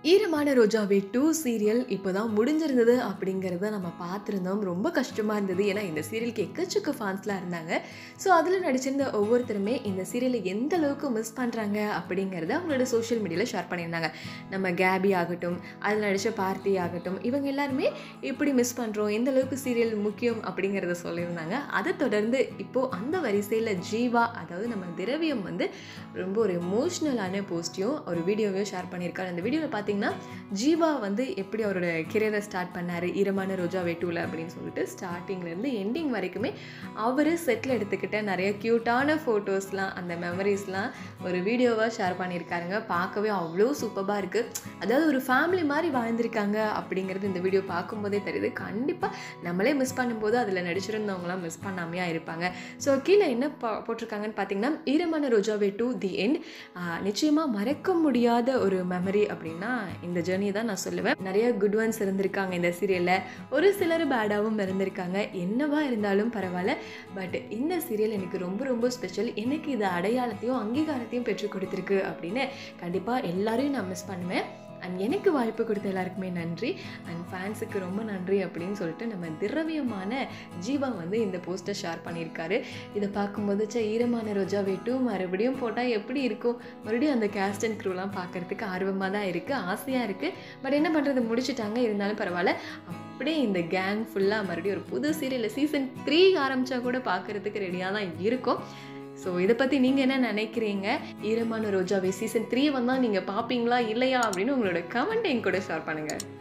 ஈரமான Rojave two serial இப்போ தான் முடிஞ்சிருந்தது அப்படிங்கிறத நம்ம பார்த்துருந்தோம் ரொம்ப கஷ்டமாக இருந்தது ஏன்னா இந்த சீரியலுக்கு எக்கச்சக்க ஃபேன்ஸ்லாம் இருந்தாங்க ஸோ அதில் நடிச்சிருந்த ஒவ்வொருத்தருமே இந்த சீரியலை எந்த அளவுக்கு மிஸ் பண்ணுறாங்க அப்படிங்கிறத அவங்களோட சோஷியல் மீடியாவில் ஷேர் பண்ணியிருந்தாங்க நம்ம கேபி ஆகட்டும் அதில் நடித்த பார்த்தி ஆகட்டும் இவங்க எல்லாருமே எப்படி மிஸ் பண்ணுறோம் எந்த அளவுக்கு சீரியல் முக்கியம் அப்படிங்கிறத சொல்லியிருந்தாங்க அதை தொடர்ந்து இப்போது அந்த வரிசையில் ஜீவா அதாவது நம்ம திரவியம் வந்து ரொம்ப ஒரு எமோஷ்னலான போஸ்ட்டையும் ஒரு வீடியோவையும் ஷேர் பண்ணியிருக்காரு அந்த வீடியோவில் பார்த்தீங்கன்னா ஜீவா வந்து எப்படி அவரோட கெரியரை ஸ்டார்ட் பண்ணார் ஈரமான ரோஜா வெட்டூல அப்படின்னு சொல்லிட்டு ஸ்டார்டிங்லேருந்து எண்டிங் வரைக்குமே அவர் செட்டில் எடுத்துக்கிட்ட நிறைய க்யூட்டான ஃபோட்டோஸ்லாம் அந்த மெமரிஸ்லாம் ஒரு வீடியோவாக ஷேர் பண்ணியிருக்காருங்க பார்க்கவே அவ்வளோ சூப்பராக இருக்குது அதாவது ஒரு ஃபேமிலி மாதிரி வாழ்ந்திருக்காங்க அப்படிங்கிறது இந்த வீடியோ பார்க்கும்போதே தெரியுது கண்டிப்பாக நம்மளே மிஸ் பண்ணும்போது அதில் நடிச்சிருந்தவங்களாம் மிஸ் பண்ணாமையாக இருப்பாங்க ஸோ கீழே என்ன பா போட்டிருக்காங்கன்னு பார்த்தீங்கன்னா ஈரமான ரோஜாவே டு தி எண்ட் நிச்சயமாக மறக்க முடியாத ஒரு மெமரி அப்படின்னா இந்த ஜேர்னி தான் நான் சொல்லுவேன் நிறைய குட் ஒன்ஸ் இருந்திருக்காங்க இந்த சீரியலில் ஒரு சிலர் பேடாகவும் இருந்திருக்காங்க என்னவா இருந்தாலும் பரவாயில்ல பட் இந்த சீரியல் எனக்கு ரொம்ப ரொம்ப ஸ்பெஷல் எனக்கு இது அடையாளத்தையும் அங்கீகாரத்தையும் பெற்றுக் கொடுத்துருக்கு அப்படின்னு கண்டிப்பாக எல்லாரையும் நான் மிஸ் பண்ணுவேன் அண்ட் எனக்கு வாய்ப்பு கொடுத்த எல்லாருக்குமே நன்றி அண்ட் ஃபேன்ஸுக்கு ரொம்ப நன்றி அப்படின்னு சொல்லிட்டு நம்ம திரவியமான ஜீவா வந்து இந்த போஸ்ட்டை ஷேர் பண்ணியிருக்காரு இதை பார்க்கும்போது சே ஈரமான ரோஜா வெட்டு மறுபடியும் போட்டால் எப்படி இருக்கும் மறுபடியும் அந்த கேஸ்ட் அண்ட் க்ரூலாம் பார்க்குறதுக்கு ஆர்வமாக தான் இருக்குது ஆசையாக இருக்குது பட் என்ன பண்ணுறது முடிச்சுட்டாங்க இருந்தாலும் பரவாயில்ல அப்படியே இந்த கேங் ஃபுல்லாக மறுபடியும் ஒரு புது சீரியலில் சீசன் த்ரீ ஆரம்பித்தா கூட பார்க்குறதுக்கு ரெடியாக தான் இருக்கும் ஸோ இதை பற்றி நீங்கள் என்ன நினைக்கிறீங்க ஈரமான ரோஜாவே சீசன் த்ரீ வந்தால் நீங்கள் பார்ப்பீங்களா இல்லையா அப்படின்னு உங்களோட கமெண்ட் என் கூட ஷேர் பண்ணுங்கள்